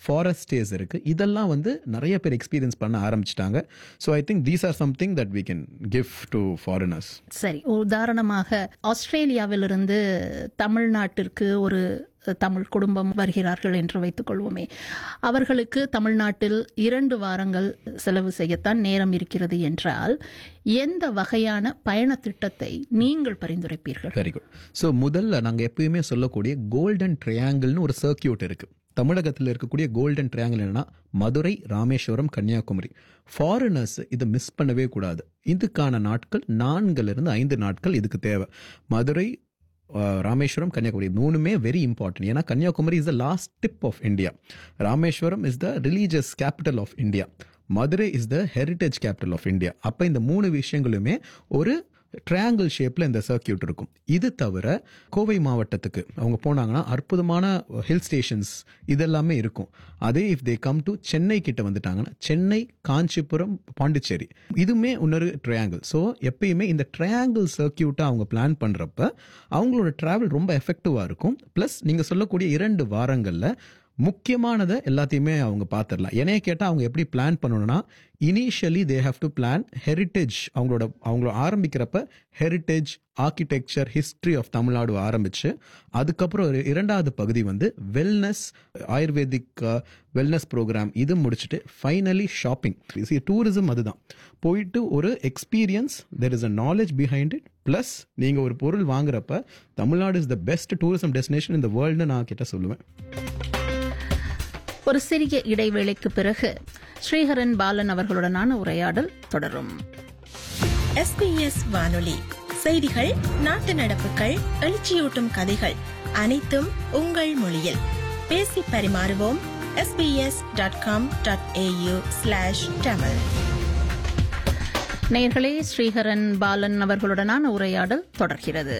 ஃபாரஸ்டேஸ் இருக்கு இதெல்லாம் வந்து நிறைய பேர் எக்ஸ்பீரியன்ஸ் பண்ண ஆரம்பிச்சிட்டாங்க so I think these are something that we can give to foreigners சரி உதாரணமாக ஆஸ்திரேலியாவிலிருந்து தமிழ்நாட்டிற்கு ஒரு தமிழ் குடும்பம் வருகிறார்கள் என்று வைத்துக் கொள்வோமே அவர்களுக்கு தமிழ்நாட்டில் இரண்டு வாரங்கள் செலவு செய்யத்தான் நேரம் இருக்கிறது என்றால் எந்த வகையான பயண திட்டத்தை நீங்கள் பரிந்துரைப்பீர்கள் வெரி குட் ஸோ முதல்ல நாங்கள் எப்பயுமே சொல்லக்கூடிய கோல்டன் ட்ரையாங்கிள்னு ஒரு சர்க்கியூட் இருக்கு தமிழகத்தில் இருக்கக்கூடிய கோல்டன் ட்ரையாங்கிள் என்னன்னா மதுரை ராமேஸ்வரம் கன்னியாகுமரி ஃபாரினர்ஸ் இதை மிஸ் பண்ணவே கூடாது இதுக்கான நாட்கள் நான்குல இருந்து ஐந்து நாட்கள் இதுக்கு தேவை மதுரை அஹ், ராமேஸ்வரம் கன்னியாகுமரி மூணுமே வெரி இம்பார்ட்டன்ட் ஏன்னா Kanyakumari is the last tip of India Rameswaram is the religious capital of India Madurai is the heritage capital of India அப்போ இந்த மூணு விஷயங்களுமே ஒரு ட்ரையாங்கிள் ஷேப்ல இந்த சர்க்கியூட் இருக்கும் இது தவிர கோவை மாவட்டத்துக்கு அவங்க போனாங்கன்னா அற்புதமான ஹில் ஸ்டேஷன்ஸ் இதெல்லாமே இருக்கும் அதே if they come to Chennai கிட்ட வந்துட்டாங்கன்னா சென்னை காஞ்சிபுரம் பாண்டிச்சேரி இதுவுமே இன்னொரு ட்ரையாங்கிள் ஸோ எப்பயுமே இந்த ட்ரையாங்கிள் சர்க்கியூட்டை அவங்க பிளான் பண்றப்ப அவங்களோட டிராவல் ரொம்ப எஃபெக்டிவா இருக்கும் ப்ளஸ் நீங்க சொல்லக்கூடிய இரண்டு வாரங்கள்ல முக்கியமானதை எல்லாத்தையுமே அவங்க பார்த்துடலாம் என்னைய கேட்டால் அவங்க எப்படி பிளான் பண்ணணும்னா initially they have to plan heritage அவங்களோட அவங்கள ஆரம்பிக்கிறப்ப heritage architecture history of Tamil Nadu ஆரம்பிச்சு அதுக்கப்புறம் ஒரு இரண்டாவது பகுதி வந்து வெல்னஸ் ஆயுர்வேதிக் வெல்னஸ் ப்ரோக்ராம் இது முடிச்சுட்டு ஃபைனலி ஷாப்பிங் டூரிசம் அதுதான் போயிட்டு ஒரு experience there is a knowledge behind it plus நீங்கள் ஒரு பொருள் வாங்குறப்ப Tamil Nadu is the best tourism destination இந்த வேர்ல்டுன்னு நான் கிட்ட சொல்லுவேன் ஒரு சிறிய இடைவேளைக்கு பிறகு ஸ்ரீஹரன் பாலன் அவர்களுடனான உரையாடல் தொடரும் எஸ்பிஎஸ் வானொலி செய்திகள் நாட்டு நடப்புகள் எழுச்சியூட்டும் கதைகள் அனைத்தும் உங்கள் மொழியில் பேசி பரிமாறுவோம் SBS dot com dot AU slash Tamil நேர்களே ஸ்ரீஹரன் பாலன் அவர்களுடனான உரையாடல் தொடர்கிறது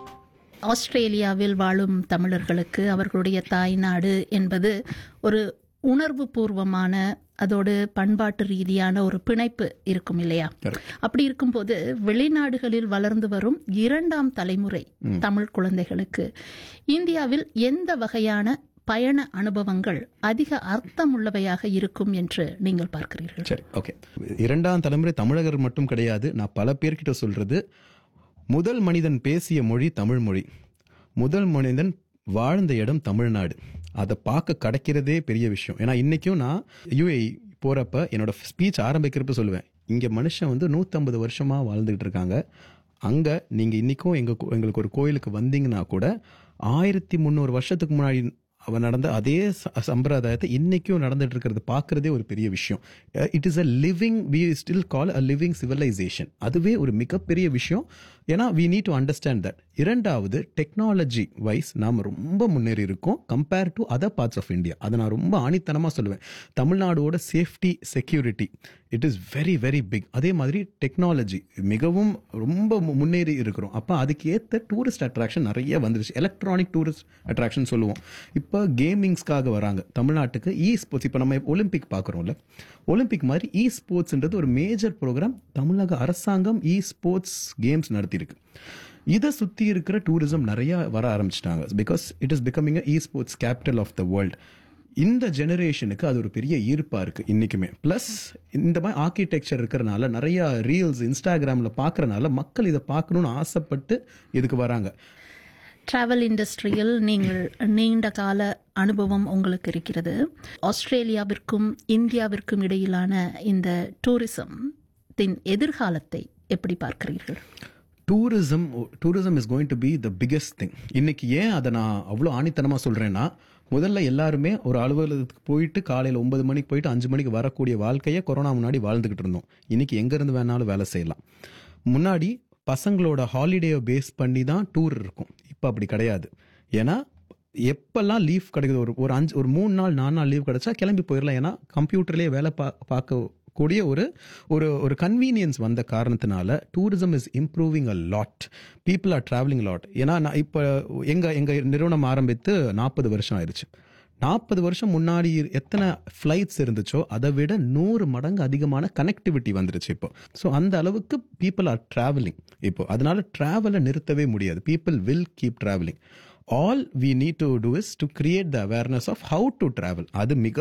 ஆஸ்திரேலியாவில் வாழும் தமிழர்களுக்கு அவர்களுடைய தாய்நாடு என்பது ஒரு உணர்வு பூர்வமான அதோடு பண்பாட்டு ரீதியான ஒரு பிணைப்பு இருக்கும் இல்லையா அப்படி இருக்கும்போது வெளிநாடுகளில் வளர்ந்து வரும் இரண்டாம் தலைமுறை தமிழ் குழந்தைகளுக்கு இந்தியாவில் எந்த வகையான பயண அனுபவங்கள் அதிக அர்த்தமுள்ளவையாக இருக்கும் என்று நீங்கள் பார்க்கிறீர்கள் சரி ஓகே இரண்டாம் தலைமுறை தமிழகர் மட்டும் கிடையாது நான் பல பேர்கிட்ட சொல்றது முதல் மனிதன் பேசிய மொழி தமிழ் மொழி முதல் மனிதன் வாழ்ந்த இடம் தமிழ்நாடு அதை பார்க்க கிடைக்கிறதே பெரிய விஷயம் ஏன்னா இன்னைக்கும் நான் யூஏ போறப்ப என்னோட ஸ்பீச் ஆரம்பிக்கிறப்ப சொல்லுவேன் இங்க மனுஷன் வந்து நூத்தம்பது வருஷமா வாழ்ந்துகிட்டு இருக்காங்க அங்க நீங்க இன்னைக்கும் எங்க கோ- எங்களுக்கு ஒரு கோயிலுக்கு வந்தீங்கன்னா கூட ஆயிரத்தி முந்நூறு வருஷத்துக்கு முன்னாடி அவன் நடந்த அதே ச- சம்பிரதாயத்தை இன்னைக்கும் நடந்துட்டு இருக்கிறது பார்க்கறதே ஒரு பெரிய விஷயம் it is a living we still call a living civilisation அதுவே ஒரு மிகப்பெரிய விஷயம் ஏன்னா we need to understand that இரண்டாவது டெக்னாலஜி வைஸ் நாம் ரொம்ப முன்னேறி இருக்கோம் compared to other parts of India அதை நான் ரொம்ப ஆணித்தனமாக சொல்லுவேன் தமிழ்நாடோட safety security it is very very big அதே மாதிரி டெக்னாலஜி மிகவும் ரொம்ப மு- முன்னேறி இருக்கிறோம் அப்போ அதுக்கு ஏற்ற டூரிஸ்ட் அட்ராக்ஷன் நிறைய வந்துருச்சு எலக்ட்ரானிக் டூரிஸ்ட் அட்ராக்ஷன் சொல்லுவோம் இப்போ கேமிங்ஸ்க்காக வராங்க தமிழ்நாட்டுக்கு இ ஸ்போர்ட்ஸ் இப்போ நம்ம ஒலிம்பிக் பார்க்குறோம்ல ஒலிம்பிக் மாதிரி இ ஸ்போர்ட்ஸ்ன்றது ஒரு மேஜர் ப்ரோக்ராம் தமிழக அரசாங்கம் இ ஸ்போர்ட்ஸ் கேம்ஸ் நடத்தியிருக்கு இதை சுற்றி இருக்கிற டூரிசம் நிறைய வர ஆரம்பிச்சிட்டாங்க because it is becoming e sports capital of the world இந்த ஜெனரேஷனுக்கு அது ஒரு பெரிய ஈர்ப்பா இருக்கு இன்னைக்குமே பிளஸ் இந்த மாதிரி ஆர்கிடெக்சர் இருக்கிறனால நிறைய ரீல்ஸ் இன்ஸ்டாகிராம்ல பார்க்கறனால மக்கள் இதை பார்க்கணும்னு ஆசைப்பட்டு இதுக்கு வராங்க டிராவல் இண்டஸ்ட்ரியில் நீங்கள் நீண்ட கால அனுபவம் உங்களுக்கு இருக்கிறது ஆஸ்திரேலியாவிற்கும் இந்தியாவிற்கும் இடையிலான இந்த டூரிசம் தின் எதிர்காலத்தை எப்படி பார்க்கிறீர்கள் tourism tourism is going to be the biggest thing இன்னைக்கு ஏன் அதை நான் அவ்வளோ ஆணித்தனமாக சொல்கிறேன்னா முதல்ல எல்லாருமே ஒரு அலுவலகத்துக்கு போயிட்டு காலையில் ஒன்பது மணிக்கு போயிட்டு அஞ்சு மணிக்கு வரக்கூடிய வாழ்க்கையை கொரோனா முன்னாடி வாழ்ந்துகிட்டு இருந்தோம் இன்னைக்கு எங்கேருந்து வேணாலும் வேலை செய்யலாம் முன்னாடி பசங்களோட ஹாலிடேயை பேஸ் பண்ணி தான் டூர் இருக்கும் இப்போ அப்படி கிடையாது ஏன்னா எப்பெல்லாம் லீவ் கிடைக்குது ஒரு ஒரு அஞ்சு ஒரு மூணு நாள் நாலு நாள் லீவ் கிடைச்சா கிளம்பி போயிடலாம் ஏன்னா கம்ப்யூட்டர்லேயே வேலை பா பார்க்க கூடிய ஒரு ஒரு ஒரு கன்வீனியன்ஸ் வந்த காரணத்தினால tourism is improving a lot people are travelling lot ஏன்னா நான் இப்போ எங்க எங்க நிறுவனம் ஆரம்பித்து நாற்பது வருஷம் ஆயிருச்சு நாற்பது வருஷம் முன்னாடி எத்தனை ஃப்ளைட்ஸ் இருந்துச்சோ அதை விட நூறு மடங்கு அதிகமான கனெக்டிவிட்டி வந்துருச்சு இப்போ ஸோ அந்த அளவுக்கு பீப்புள் ஆர் டிராவலிங் இப்போ அதனால டிராவலை நிறுத்தவே முடியாது people will keep travelling all we need to do is to create the awareness of how to travel அது மிக